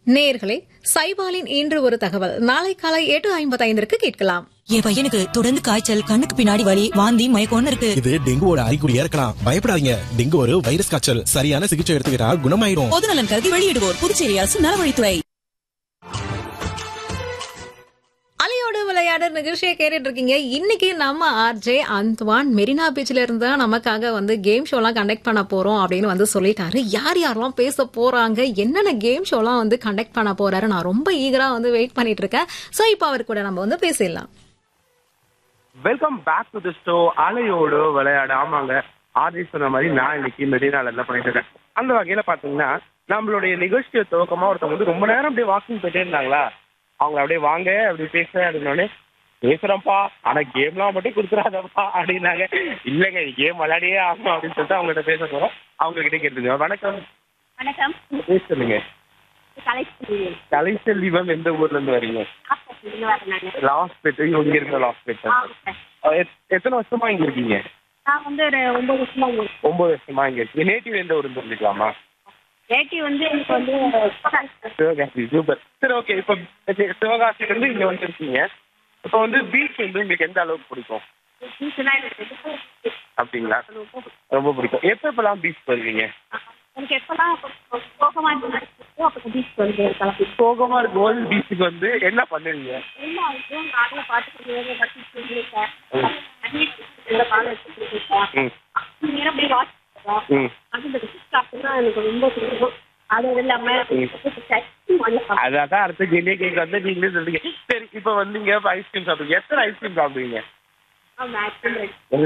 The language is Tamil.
நேர்களே சைபாலின் இன்று ஒரு தகவல் நாளை காலை எட்டு ஐம்பத்தைந்திற்கு கேட்கலாம் என் பையனுக்கு தொடர்ந்து காய்ச்சல் கண்ணுக்கு பின்னாடி வலி வாந்தி மயக்கம்னு இருக்கு இது டெங்குவோட அறிகுறியா இருக்கலாம் பயப்படாதீங்க டெங்கு ஒரு வைரஸ் காய்ச்சல் சரியான சிகிச்சை எடுத்துக்கிட்டா குணமாயிரும் பொது நலன் கருதி வெளியிடுவோர் புதுச்சேரி அரசு நலவழித்துறை அலையோடு விளையாடு நிகழ்ச்சியை கேட்டுட்டு இருக்கீங்க இன்னைக்கு நம்ம ஆர்ஜே அந்த்வான் மெரினா பீச்ல இருந்து தான் நமக்காக வந்து கேம் ஷோலாம் கண்டக்ட் பண்ண போறோம் அப்படின்னு வந்து சொல்லிட்டாரு யார் யாரெல்லாம் பேச போறாங்க என்னென்ன கேம் ஷோலாம் வந்து கண்டக்ட் பண்ண போறாரு நான் ரொம்ப ஈகரா வந்து வெயிட் பண்ணிட்டு இருக்கேன் சோ இப்போ அவர் கூட நம்ம வந்து பேசிடலாம் welcome back to the show அலையோடு விளையாடு ஆமாங்க ஆர்ஜி சொன்ன மாதிரி நான் இன்னைக்கு மெரினால என்ன பண்ணிட்டு இருக்கேன் அந்த வகையில பாத்தீங்கன்னா நம்மளுடைய நிகழ்ச்சியை துவக்கமா ஒருத்தவங்க வந்து ரொம்ப நேரம் அப்படியே வாக்கிங் போயிட்டே இருந்தாங்களா அவங்க அப்படியே வாங்க அப்படி பேச அப்படின்னோடனே பேசுறேன்ப்பா ஆனா கேம்லாம் மட்டும் கொடுத்துறாதப்பா அப்படின்னாங்க இல்லைங்க கேம் விளையாடியே ஆகணும் அப்படின்னு சொல்லிட்டு அவங்ககிட்ட பேச போறோம் அவங்க கிட்ட கேட்டுங்க வணக்கம் வணக்கம் பேச சொல்லுங்க கலைச்செல்வி கலைசெல்வி மேம் எந்த ஊர்ல இருந்து வரீங்க ஹாஸ்பிட்டல் வரேன் நான் லாஸ்ட் பெட் இங்க இருக்கிற லாஸ்ட் பெட் எத்தனை வருஷமா இங்க இருக்கீங்க நான் வந்து ஒரு ஒன்பது வருஷமா இங்க இருக்கேன். ஒன்பது வருஷமா இங்க இருக்கு நேட்டிவ் எந்த ஊர் தெரிஞ்சுக்கலாமா ஏட்டி வந்து எனக்கு வந்து சிவகாசி சூப்பர் சரி ஓகே இப்போ சிவகாசில இருந்து இங்க வந்துருக்கீங்க இப்போ வந்து பீச் வந்து உங்களுக்கு எந்த அளவுக்கு பிடிக்கும் பீச்னா எனக்கு ரொம்ப பிடிக்கும். அப்படிங்களா ரொம்ப பிடிக்கும் எப்போ எப்பெல்லாம் பீச் வருவீங்க எனக்கு எப்பெல்லாம் போகமா இருக்கோ அப்போ பீச் வந்து கிளம்பி சோகமா இருக்கும் பீச்சுக்கு வந்து என்ன பண்ணுவீங்க என்ன ஆகும் நானும் பார்த்துட்டு பற்றி சொல்லியிருக்கேன் பாடம் எடுத்துருக்கேன் ம் நேரம் அப்படியே வாட்ச் ம் அது இந்த பீச் சாப்பிட்டுனா எனக்கு ரொம்ப பிடிக்கும் அது இல்லாம அதான் அடுத்த கேள்வியே கேட்க வந்து நீங்களே சொல்றீங்க சரி இப்போ வந்து நீங்க ஐஸ்கிரீம் சாப்பிடுங்க எத்தனை ஐஸ்கிரீம் சாப்பிடுவீங்க மேக்ஸிமம்